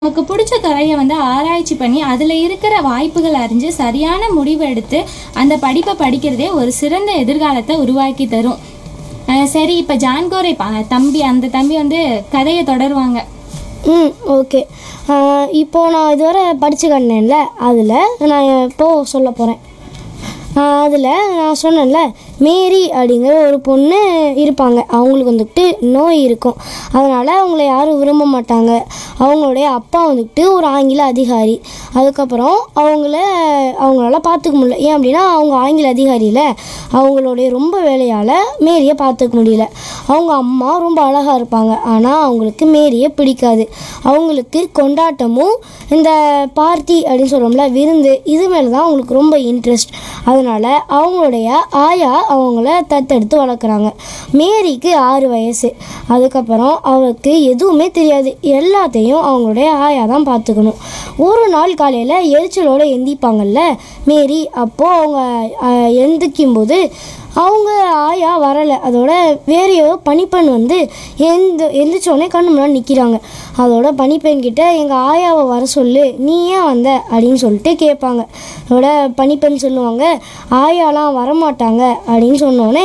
நமக்கு பிடிச்ச துறையை வந்து ஆராய்ச்சி பண்ணி அதில் இருக்கிற வாய்ப்புகள் அறிஞ்சு சரியான முடிவு எடுத்து அந்த படிப்பை படிக்கிறதே ஒரு சிறந்த எதிர்காலத்தை உருவாக்கி தரும் அஹ் சரி இப்போ ஜான்கோரை பா- தம்பி அந்த தம்பி வந்து கதையை தொடருவாங்க ம் ஓகே இப்போது நான் இதுவரை படித்து கண்டேன்ல அதில் நான் இப்போது சொல்ல போகிறேன் அதில் நான் சொன்னேன்ல மேரி அப்படிங்கிற ஒரு பொண்ணு இருப்பாங்க அவங்களுக்கு வந்துட்டு நோய் இருக்கும் அதனால் அவங்கள யாரும் விரும்ப மாட்டாங்க அவங்களுடைய அப்பா வந்துட்டு ஒரு ஆங்கில அதிகாரி அதுக்கப்புறம் அவங்கள அவங்களால பார்த்துக்க முடியல ஏன் அப்படின்னா அவங்க ஆங்கில அதிகாரியில் அவங்களுடைய ரொம்ப வேலையால் மேரியை பார்த்துக்க முடியல அவங்க அம்மா ரொம்ப அழகாக இருப்பாங்க ஆனால் அவங்களுக்கு மேரியை பிடிக்காது அவங்களுக்கு கொண்டாட்டமும் இந்த பார்ட்டி அப்படின்னு சொல்கிறோம்ல விருந்து இது மேலே தான் அவங்களுக்கு ரொம்ப இன்ட்ரெஸ்ட் அதனால் அவங்களுடைய ஆயா அவங்கள தத்தெடுத்து வளர்க்குறாங்க மேரிக்கு ஆறு வயசு அதுக்கப்புறம் அவருக்கு எதுவுமே தெரியாது எல்லாத்தையும் அவங்களுடைய ஆயா தான் பார்த்துக்கணும் ஒரு நாள் காலையில் எரிச்சலோடு எந்திப்பாங்கல்ல மேரி அப்போது அவங்க அஹ், எந்திக்கும் போது அவங்க ஆயா வரலை அதோட வேற ஏதோ பனிப்பெண் வந்து எந்த எந்திரிச்சோடனே கண்ணு முன்னாடி நிற்கிறாங்க அதோட பனிப்பெண் கிட்ட எங்கள் ஆயாவை வர சொல்லு நீ ஏன் வந்த அப்படின்னு சொல்லிட்டு கேட்பாங்க அதோட பனிப்பெண் சொல்லுவாங்க ஆயாலாம் வரமாட்டாங்க அப்படின்னு சொன்னோடனே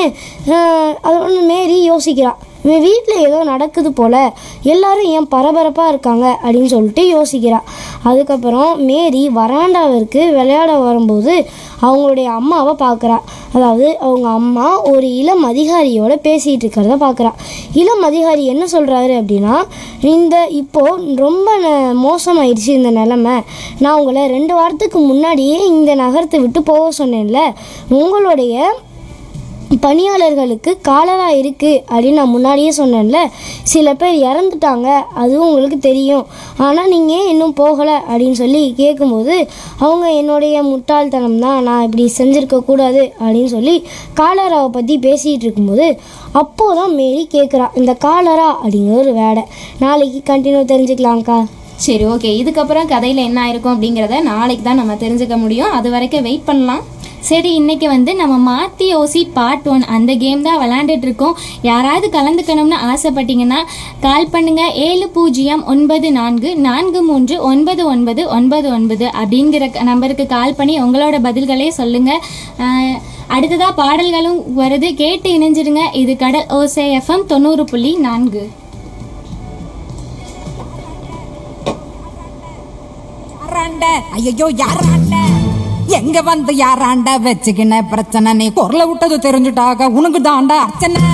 அதோட மேரி யோசிக்கிறான் இவன் வீட்டில் ஏதோ நடக்குது போல எல்லாரும் ஏன் பரபரப்பாக இருக்காங்க அப்படின்னு சொல்லிட்டு இருக்கிறா அதுக்கப்புறம் மேரி வராண்டாவிற்கு விளையாட வரும்போது அவங்களுடைய அம்மாவை பார்க்குறா அதாவது அவங்க அம்மா ஒரு இளம் அதிகாரியோட பேசிகிட்டு இருக்கிறத பார்க்குறா இளம் அதிகாரி என்ன சொல்கிறாரு அப்படின்னா இந்த இப்போது ரொம்ப ந- மோசமாயிடுச்சு இந்த நிலமை நான் உங்களை ரெண்டு வாரத்துக்கு முன்னாடியே இந்த நகரத்தை விட்டு போக சொன்னேன்ல உங்களுடைய பணியாளர்களுக்கு காலரா இருக்குது அப்படின்னு நான் முன்னாடியே சொன்னேன்ல சில பேர் இறந்துட்டாங்க அதுவும் உங்களுக்கு தெரியும் ஆனால் நீங்கள் இன்னும் போகலை அப்படின்னு சொல்லி கேட்கும்போது அவங்க என்னுடைய முட்டாள்தனம் தான் நான் இப்படி செஞ்சுருக்க கூடாது அப்படின்னு சொல்லி காலராவை பற்றி பேசிகிட்டு இருக்கும்போது அப்போது தான் மேரி கேட்குறா இந்த காலரா அப்படிங்கிற ஒரு வேடை நாளைக்கு கண்டினியூ தெரிஞ்சுக்கலாம்க்கா சரி ஓகே இதுக்கப்புறம் கதையில் என்ன ஆயிருக்கும் அப்படிங்கிறத நாளைக்கு தான் நம்ம தெரிஞ்சுக்க முடியும் அது வரைக்கும் வெயிட் பண்ணலாம் சரி இன்னைக்கு வந்து நம்ம மாத்தி ஓசி பார்ட் ஒன் அந்த கேம் தான் விளையாண்டுட்டு இருக்கோம் யாராவது கலந்துக்கணும்னு ஆசைப்பட்டீங்கன்னா கால் பண்ணுங்க ஏழு பூஜ்ஜியம் ஒன்பது நான்கு நான்கு மூன்று ஒன்பது ஒன்பது ஒன்பது ஒன்பது அப்படிங்கிற க- நம்பருக்கு கால் பண்ணி உங்களோட பதில்களே சொல்லுங்க ஆஹ், அடுத்ததா பாடல்களும் வருது கேட்டு இணைஞ்சிருங்க இது கடல் ஓசை எஃப்எம் தொண்ணூறு புள்ளி நான்கு யாராண்ட ஐயோ யாராண்ட எங்க வந்து யாராண்ட வச்சுக்கின பிரச்சனை நீ குரல விட்டது தெரிஞ்சுட்டாக உனக்கு தாண்டா அர்ச்சனை